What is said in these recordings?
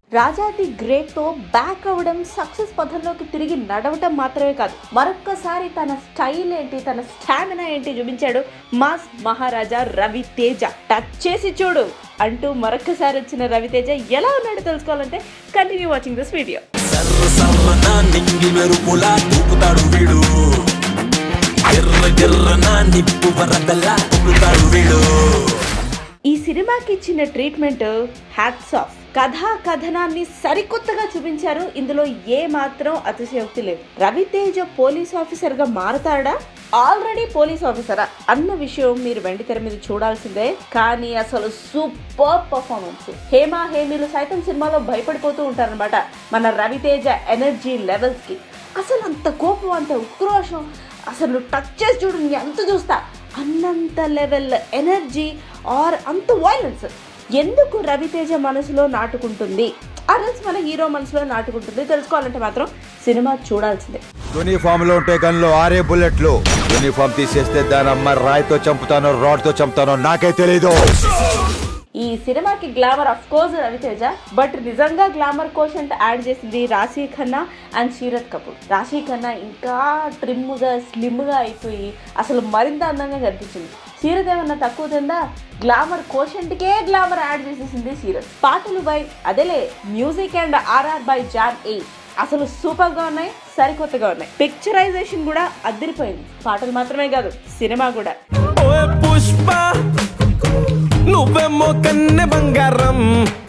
రాజాది గ్రేట్ తో బ్యాక్ అవ్వడం సక్సెస్ పథంలోకి తిరిగి నడవటం మాత్రమే కాదు మరొక్కసారి తన స్టైల్ ఏంటి తన స్టామినా ఏంటి చూపించాడు మాస్ మహారాజా రవి తేజ టచ్ చేసి చూడు అంటూ మరొక్కసారి వచ్చిన రవితేజ ఎలా ఉన్నాడో తెలుసుకోవాలంటే కంటిన్యూ వాచింగ్ దిస్ వీడియో సర్ర సర్రన నింగి మెరుపులా దూకుతాడు వీడు ఎర్ర ఎర్రన నిప్పు వరదలా తుకుతాడు వీడు ఈ సినిమాకి ఇచ్చిన ట్రీట్మెంట్ హ్యాట్స్ ఆఫ్ కథా కథనాన్ని సరికొత్తగా చూపించారు ఇందులో ఏ మాత్రం అతిశయోక్తి లేదు రవితేజ పోలీస్ ఆఫీసర్ గా మారతాడా ఆల్రెడీ పోలీస్ ఆఫీసరా అన్న విషయం మీరు వెండి తెర మీద చూడాల్సిందే కానీ అసలు సూపర్ పర్ఫార్మెన్స్ హేమా హేమీలు సైతం సినిమాలో భయపడిపోతూ ఉంటారనమాట మన రవితేజ ఎనర్జీ లెవెల్స్ కి అసలు అంత కోపం అంత ఉక్రోషం అసలు టచ్ చేసి చూడు నీ అంత చూస్తా అన్నంత లెవెల్ ఎనర్జీ ఆర్ అంత వైలెన్స్ ఎందుకు రవితేజ మనసులో నాటుకుంటుంది అరల్స్ మన హీరో మనసులో నాటుకుంటుంది తెలుసుకోవాలంటే మాత్రం సినిమా చూడాల్సిందే యూనిఫామ్ లో ఉంటే గన్లో ఆరే బుల్లెట్లు యూనిఫామ్ తీసేస్తే దాని అమ్మ రాయితో చంపుతానో రాడ్ తో చంపుతానో నాకే తెలీదు ఈ సినిమాకి glamour of course Raviteja but నిజంగా గ్లామర్ కోషంట్ యాడ్ చేసింది రాశీ ఖన్నా అండ్ శీరత్ కపూర్ రాశీ ఖన్నా ఇంకా ట్రిమ్గా స్లిమ్గా అయిపోయి అసలు మరింత అందంగా కనిపించింది సీరత్ ఏమన్నా తక్కువ తిందా గ్లామర్ కోషంట్కే గ్లామర్ యాడ్ చేసేసింది సీరత్ పాటలు బై అదేలే music and RR by John ఏ అసలు సూపర్ గా ఉన్నాయి సరికొత్తగా ఉన్నాయి పిక్చరైజేషన్ కూడా అదిరిపోయింది పాటలు మాత్రమే కాదు సినిమా కూడా ఓ పుష్ప నువ్వేమో కన్నె బంగారం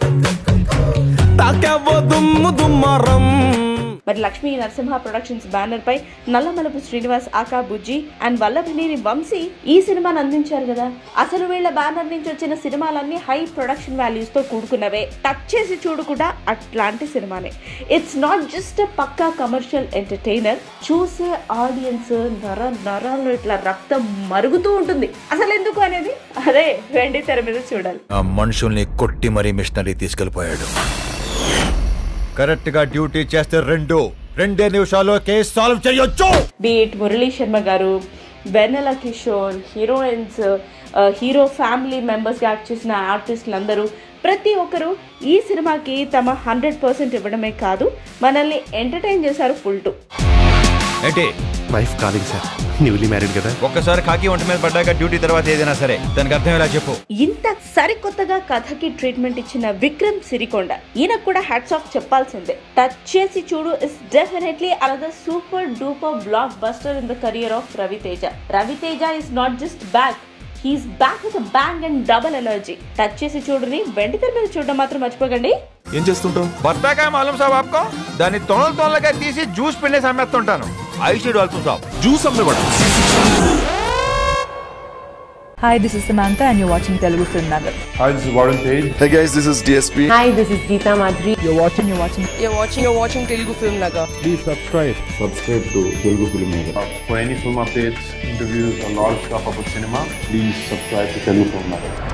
తాకావో దుమ్ము దుమ్మారం మరి లక్ష్మీ నరసింహ ప్రొడక్షన్స్ బ్యానర్ పై నల్లమలపు శ్రీనివాస్ ఆకా బుజ్జి అండ్ వల్లభనేని వంశీ ఈ సినిమాను అందించారు కదా అసలు వీళ్ళ బ్యానర్ నుంచి వచ్చిన సినిమాలన్నీ హై ప్రొడక్షన్ వాల్యూస్ తో కూడుకున్నవే టచ్ చేసి చూడకుండా అట్లాంటి సినిమానే ఇట్స్ నాట్ జస్ట్ పక్కా కమర్షియల్ ఎంటర్టైనర్ చూసే ఆడియన్స్ నర నరాలు ఇట్లా రక్తం మరుగుతూ ఉంటుంది అసలు ఎందుకు అనేది అదే వెండి తెర మీద చూడాలి ఆ మనుషుల్ని కొట్టి మరీ మిషనరీ తీసుకెళ్లిపోయాడు కరెక్ట్ గా డ్యూటీ చేస్తే రెండు రెండే నిమిషాల్లో కేసు సాల్వ్ చేయొచ్చు బీట్ మురళీ శర్మ గారు వెన్నెల కిషోర్ హీరోయిన్స్ ఆ, హీరో ఫ్యామిలీ మెంబర్స్గా యాక్ట్ చేసిన ఆర్టిస్టులు అందరూ ప్రతి ఒక్కరూ ఈ సినిమాకి తమ హండ్రెడ్ పర్సెంట్ ఇవ్వడమే కాదు మనల్ని ఎంటర్టైన్ చేశారు ఫుల్ టు ఏంటి wife calling sir newly married కదా ఒక్కసారి కాకి ఒంటి మీద పడ్డాక డ్యూటీ తర్వాత ఏదైనా సరే దానికి అర్థం ఎలా చెప్పు ఇంత సరికొత్తగా కథకి ట్రీట్మెంట్ ఇచ్చిన విక్రమ్ సిరికొండ ఈయనకు కూడా హ్యాట్స్ ఆఫ్ చెప్పాల్సిందే టచ్ చేసి చూడు is definitely another super duper blockbuster in the career of Raviteja Raviteja is not just back he's back with bang and double energy touch చేసి చూడని వెండి తెర మీద చూడడం మాత్రం మర్చిపోకండి ఏం చేస్తుంటావు బత్తాకాయ మాలూం సాబ్ ఆప్కో దాన్ని తొనలు తొనలుగా తీసి జ్యూస్ పిండేసి అమ్మేస్తుంటాను ఐషుడ్ వాల్తుం సాబ్ జ్యూస్ అమ్మే కూడా Hi, this is Samantha, and you're watching Telugu Film Nagar. Hi, this is Warren Page. Hey guys, this is DSP. Hi, this is Geeta Madhuri. You're watching, you're watching. You're watching, you're watching Telugu Film Nagar. Please subscribe. Subscribe to Telugu Film Nagar. For any film updates, interviews, and lot of stuff about cinema, please subscribe to Telugu Film Nagar.